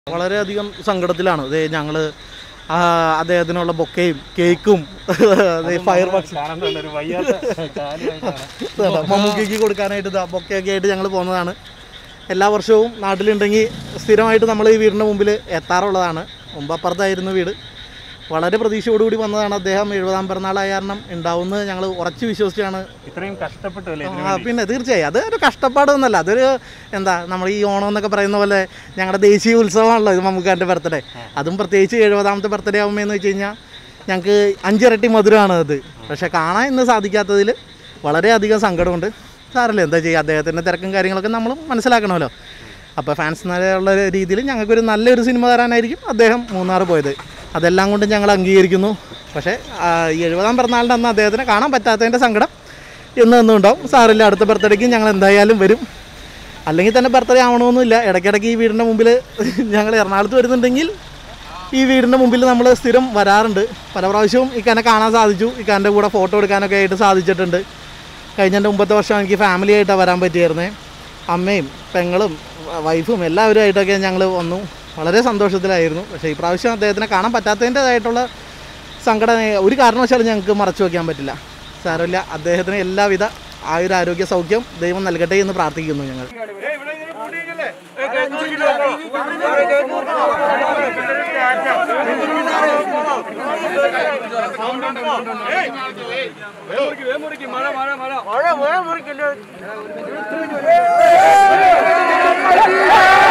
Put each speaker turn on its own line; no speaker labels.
വളരെയധികം സങ്കടത്തിലാണ് ഇതേ ഞങ്ങൾ അദ്ദേഹത്തിനുള്ള ബൊക്കയും കേക്കും ഫയർ വർക്സ്
കാണുന്നുണ്ടൊരു വയ്യാത്ത കാലുമായിട്ടാണ്
മമ്മൂക്കിക്ക് കൊടുക്കാനായിട്ട് ഇതാ ബൊക്കയൊക്കെ ആയിട്ട് ഞങ്ങൾ പോകുന്നതാണ് എല്ലാ വർഷവും നാട്ടിലുണ്ടെങ്കിൽ സ്ഥിരമായിട്ട് നമ്മൾ ഈ വീടിൻ്റെ മുമ്പിൽ എത്താറുള്ളതാണ് മുമ്പ് അപ്പുറത്തായിരുന്നു വീട് വളരെ പ്രതീക്ഷയോടുകൂടി വന്നതാണ് അദ്ദേഹം എഴുപതാം പിറന്നാളായ കാരണം ഉണ്ടാവുമെന്ന് ഞങ്ങൾ ഉറച്ചു വിശ്വസിച്ചാണ്
ഇത്രയും കഷ്ടപ്പെട്ടു അല്ലേ ഇതിനു
ആ,
വേണ്ടി?
പിന്നെ തീർച്ചയായും അത് ഒരു കഷ്ടപ്പാടൊന്നുമല്ല അതൊരു എന്താ നമ്മൾ ഈ ഓണം എന്നൊക്കെ പറയുന്ന പോലെ ഞങ്ങളുടെ ദേശീയ ഉത്സവമാണല്ലോ ഇത് മമ്മൂക്കാൻ്റെ ബർത്ത്ഡേ അതും പ്രത്യേകിച്ച് എഴുപതാമത്തെ ബർത്ത്ഡേ ആകുമ്പോൾ വെച്ച് കഴിഞ്ഞാൽ ഞങ്ങൾക്ക് അഞ്ചിരട്ടി മധുരമാണ് അത് പക്ഷെ കാണാൻ ഇന്ന് സാധിക്കാത്തതിൽ വളരെയധികം സങ്കടമുണ്ട് സാറല്ലേ എന്താ ചെയ്യുക അദ്ദേഹത്തിൻ്റെ തിരക്കും കാര്യങ്ങളൊക്കെ നമ്മൾ മനസ്സിലാക്കണമല്ലോ അപ്പോൾ ഫാൻസ് എന്നുള്ള രീതിയിൽ ഞങ്ങൾക്കൊരു നല്ലൊരു സിനിമ തരാനായിരിക്കും അദ്ദേഹം മൂന്നാർ പോയത് അതെല്ലാം കൊണ്ട് ഞങ്ങൾ അംഗീകരിക്കുന്നു പക്ഷേ ആ, ഈ എഴുപതാം പിറന്നാളിൻ്റെ അന്ന് അദ്ദേഹത്തിനെ കാണാൻ പറ്റാത്തതിൻ്റെ സങ്കടം എന്ന് എന്നും ഉണ്ടാവും സാറില്ല അടുത്ത ബർത്ത്ഡേക്ക് ഞങ്ങൾ എന്തായാലും വരും അല്ലെങ്കിൽ തന്നെ ബർത്ത്ഡേ ആവണമെന്നില്ല ഇടയ്ക്കിടയ്ക്ക് ഈ വീടിൻ്റെ മുമ്പിൽ ഞങ്ങൾ എറണാകുളത്ത് വരുന്നുണ്ടെങ്കിൽ ഈ വീടിൻ്റെ മുമ്പിൽ നമ്മൾ സ്ഥിരം വരാറുണ്ട് പല പ്രാവശ്യവും ഇക്കാനെ കാണാൻ സാധിച്ചു ഇക്കാൻ്റെ കൂടെ ഫോട്ടോ എടുക്കാനൊക്കെ ആയിട്ട് സാധിച്ചിട്ടുണ്ട് കഴിഞ്ഞ മുമ്പത്തെ വർഷം എനിക്ക് ഫാമിലി ആയിട്ടാണ് വരാൻ പറ്റിയായിരുന്നേ അമ്മയും പെങ്ങളും വൈഫും എല്ലാവരുമായിട്ടൊക്കെ ഞങ്ങൾ വന്നു വളരെ സന്തോഷത്തിലായിരുന്നു പക്ഷേ ഈ പ്രാവശ്യം അദ്ദേഹത്തിനെ കാണാൻ പറ്റാത്തതിൻ്റെതായിട്ടുള്ള സങ്കടം ഒരു കാരണവശാലും ഞങ്ങൾക്ക് മറച്ചു വയ്ക്കാൻ പറ്റില്ല സാരമില്ല അദ്ദേഹത്തിന് എല്ലാവിധ ആയുരാരോഗ്യ സൗഖ്യം ദൈവം നൽകട്ടെ എന്ന് പ്രാർത്ഥിക്കുന്നു ഞങ്ങൾ
മഴ മഴ മുറിക്കില്ല